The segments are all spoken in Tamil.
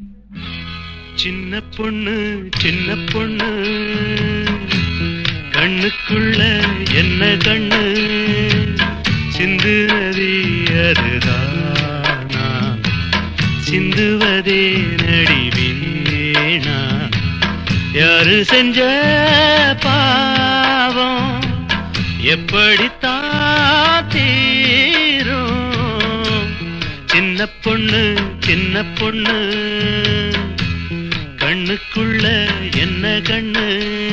சின்ன பொண்ணு சின்ன பொண்ணு கண்ணுக்குள்ள என்ன கண்ணு சிந்து நதி அதுதானா சிந்துவதே நடி வீணா யாரு செஞ்ச பாவம் எப்படித்தான் தீரும் சின்ன பொண்ணு சின்ன பொண்ணு கண்ணுக்குள்ள என்ன கண்ணு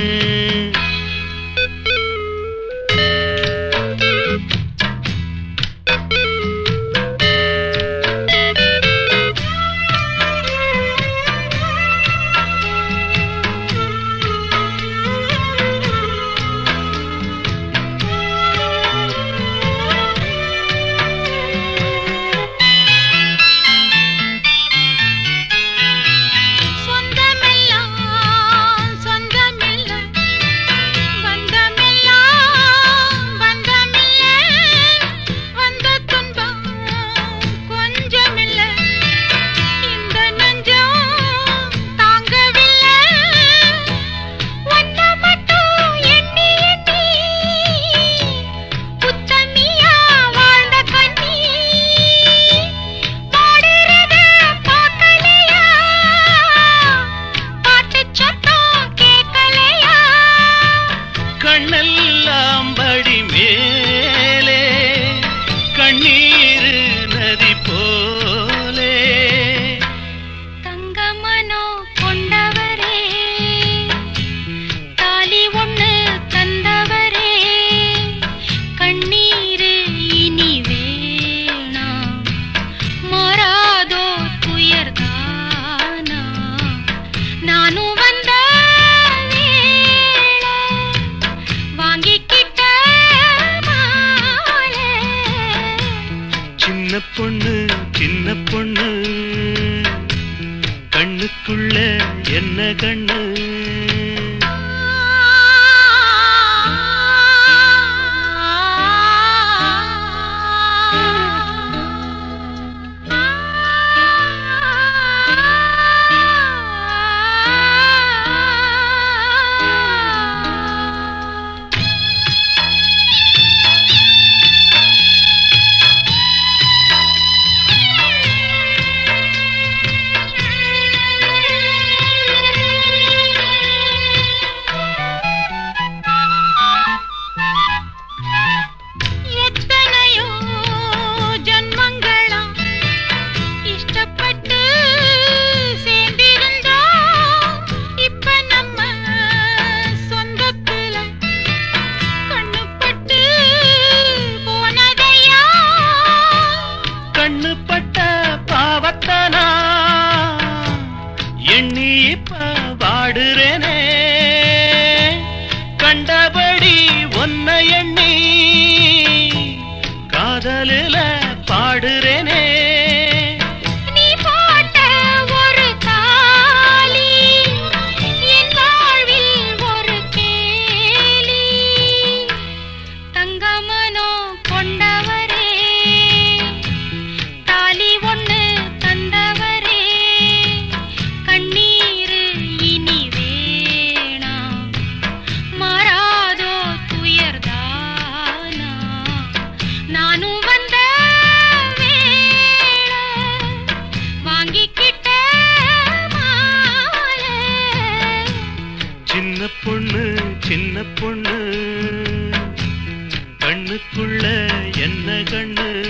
சொந்தமெல்லாம் சொந்தமில்லை பந்தமெல்லாம் பந்தமில்லை வந்த துன்பம் கொஞ்சமில்லை இந்த நெஞ்சம் தாங்கவில்லை ஒன்ன மட்டும் எண்ணி எண்ணி புத்தமியா வாழ்ந்த கண்ணி பாடுறத பார்க்கலையா பாட்டு சத்தம் கேட்கலையா கண்ணெல்லாம் படி மேலே கண்ணீர் நதி போலே தங்கமனோ கொண்டவரே தாலி ஒண்ணு தந்தவரே கண்ணீரு இனி வேணாம் மாறாதோ துயர்தானா நானும் வந்த வேளை வாங்கிக்கிட்ட மாலை சின்ன பொண்ணு சின்ன பொண்ணு கண்ணுக்குள்ள என்ன கண்ணு எத்தனையோ ஜன்மங்களா இஷ்டப்பட்டு சேர்ந்திருந்தோம் இப்ப நம்ம சொந்தத்துல கண்ணுப்பட்டு போனதையா கண்ணு பட்ட பாவத்தனா எண்ணி இப்ப வாடுறேனே கண்டபடி ஒன்ன எண்ணி காதலில பாடுறேனே நீ போட்ட ஒரு தாலி என் வாழ்வில் ஒரு கேலி தங்கமனோ கொண்டவரே தாலி ஒண்ணு தந்தவரே கண்ணீரு இனி வேணாம் மாறாதோ துயர்தானா நானும் வந்த வேளை வாங்கிக்கிட்ட மாலை சின்ன பொண்ணு சின்ன பொண்ணு கண்ணுக்குள்ள என்ன கண்ணு